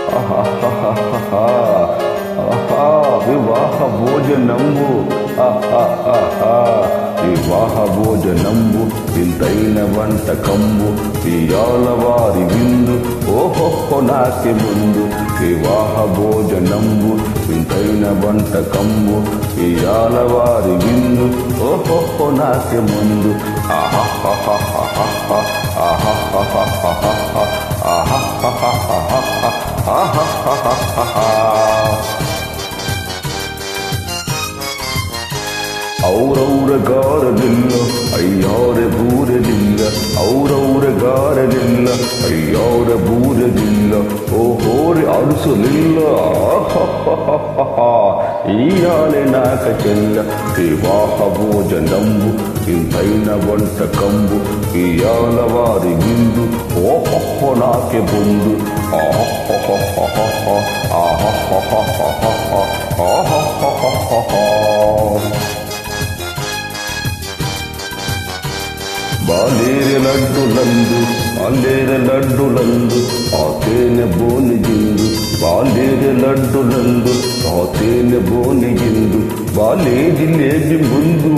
ఆహాహాహాహా. ఆహా వివాహ భోజనంబు ఆహాహాహా. వివాహ భోజనంబు వింతైన వంటకంబు ఇయాల వారి విందు ఓహోహో నాకి ముందు వివాహ భోజనంబు వింతైన వంటకంబు ఇయాల వారి విందు ఓహోహో నాకి ముందు ఆహాహాహాహాహా. ఆహాహాహాహాహా. ఆహాహాహాహాహా. ఆహాహాహాహాహా. ಔರೌರ ಗಾರಲಿಲ್ಲ ಅಯ್ಯಾರ ಬೂರಲಿಲ್ಲ ಔರೌರ ಗಾರಲಿಲ್ಲ ಅಯ್ಯಾರ ಬೂರಲಿಲ್ಲ ಓಹೋರೆ ಅರಸಲಿಲ್ಲ ఈయాలే నాక చెల్ల వివాహ భోజనంబు ఇంతైన వంటకంబు ఇయాల వారి విందు ఓహో నాకే బొందు బాలేరు లడ్డులందు బాలేరు లడ్డులందు ఆ తేనె బోనిగిందు బాలేరు లడ్డులందు ఆ తేనె బోనిగిందు బాలేది లేది ముందు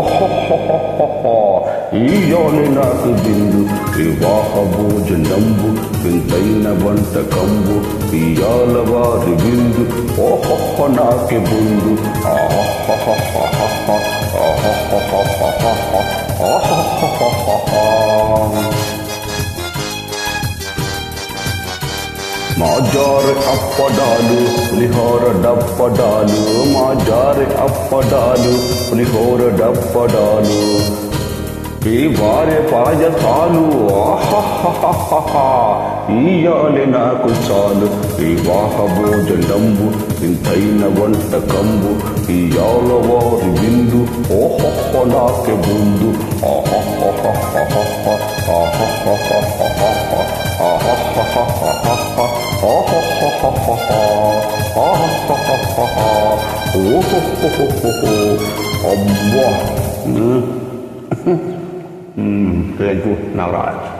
ఈయోని నాకు బిందు వివాహ భోజనంబు వింతైన వంటకంబు ఇయాల వారి విందు ఓహో నాకే బుందు మాజారు అప్పడాలు పులిహోర డప్పడాలు మాజారు అప్పడాలు పులిహోర డప్పడాలు ఈ వారి పాయసాలు ఇయాలి నాకు చాలు వివాహ భోజనంబు ఇంతైన వంటకంబు ఇయాల వారి విందు ఓహో నాకే ముందు అబ్బా రేపు నవరాజ్